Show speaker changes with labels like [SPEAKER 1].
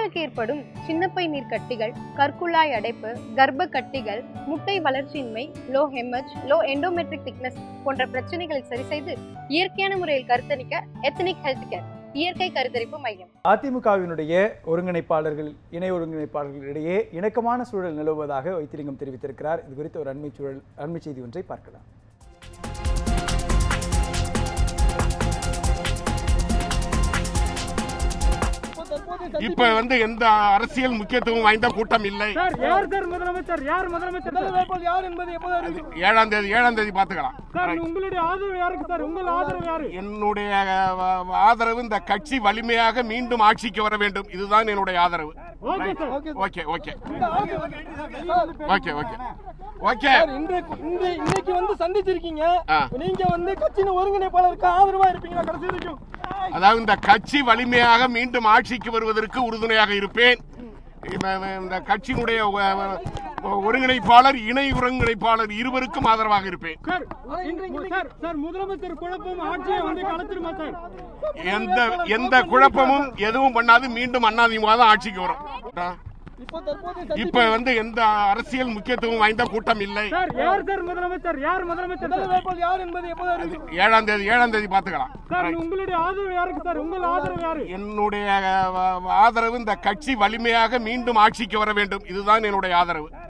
[SPEAKER 1] பெண்களுக்கு ஏற்படும் சின்னப்பை நீர் கட்டிகள் கற்குழாய் அடைப்பு கர்ப்ப கட்டிகள் முட்டை வளர்ச்சியின்மை லோ ஹெமஜ் லோ எண்டோமெட்ரிக் திக்னஸ் போன்ற பிரச்சனைகளை சரி செய்து இயற்கையான முறையில் கருத்தரிக்க எத்தனிக் ஹெல்த் கேர் இயற்கை கருத்தரிப்பு மையம்
[SPEAKER 2] அதிமுகவினுடைய ஒருங்கிணைப்பாளர்கள் இணை ஒருங்கிணைப்பாளர்களிடையே இணக்கமான சூழல் நிலவுவதாக வைத்திலிங்கம் தெரிவித்திருக்கிறார் இது குறித்த ஒரு அண்மை சூழல் அண்மை செய்தி ஒன்றை பார்க்கலாம்
[SPEAKER 3] இப்ப வந்து எந்த அரசியல் முக்கியத்துவம் வாய்ந்த கூட்டம் இல்லை
[SPEAKER 4] சார் யார் சார் முதலமைச்சர் யார் முதலமைச்சர் சார்?
[SPEAKER 5] யார் என்பது எப்போது அறிவிக்கும்?
[SPEAKER 3] ஏழாம் தேதி ஏழாம் தேதி பாத்துக்கலாம்
[SPEAKER 4] சார் உங்களுடைய ஆதரவு யாருக்கு சார் உங்கள் ஆதரவு யாரு
[SPEAKER 3] என்னுடைய அஹ், ஆதரவு இந்த கட்சி வலிமையாக மீண்டும் ஆட்சிக்கு வர வேண்டும் இதுதான் என்னுடைய ஆதரவு
[SPEAKER 4] okay sir
[SPEAKER 3] okay okay
[SPEAKER 5] sir,
[SPEAKER 3] okay okay okay
[SPEAKER 5] sir, இன்றைக்கு இன்று- இன்னைக்கு வந்து சந்திச்சிருக்கீங்க
[SPEAKER 3] ஆ.
[SPEAKER 5] நீங்க வந்து கட்சியின் ஒருங்கிணைப்பாளருக்கு ஆதரவா இருப்பீங்களா கடைசி வரைக்கும்
[SPEAKER 3] அதாவது இந்த கட்சி வலிமையாக மீண்டும் ஆட்சிக்கு வருவதற்கு உறுதுணையாக இருப்பேன் இப்ப இந்த கட்சியினுடைய ஒ- ஒ- ஒருங்கிணைப்பாளர் இணை ஒருங்கிணைப்பாளர் இருவருக்கும் ஆதரவாக இருப்பேன்
[SPEAKER 4] சார் இன்று- சார் சார் முதலமைச்சர் குழப்பம் ஆட்சியை வந்து கலைச்சிருமா சார்
[SPEAKER 3] எந்த எந்த குழப்பமும் எதுவும் பண்ணாது மீண்டும் அதிமுக தான் ஆட்சிக்கு வரும்
[SPEAKER 5] இப்போ தற்போது
[SPEAKER 3] இப்ப வந்து எந்த அரசியல் முக்கியத்துவம் வாய்ந்த கூட்டம் இல்லை
[SPEAKER 4] சார் யார் சார் முதலமைச்சர் யார் முதலமைச்சர் சார்?
[SPEAKER 5] வேட்பாளர் யார் என்பது எப்போது அறிவிக்கும்?
[SPEAKER 3] ஏழாம் தேதி ஏழாம் தேதி பாத்துக்கலாம்
[SPEAKER 4] சார் உங்களுடைய ஆதரவு யாருக்கு சார் உங்கள் ஆதரவு யாரு
[SPEAKER 3] என்னுடைய அஹ், ஆதரவு இந்த கட்சி வலிமையாக மீண்டும் ஆட்சிக்கு வர வேண்டும் இதுதான் என்னுடைய ஆதரவு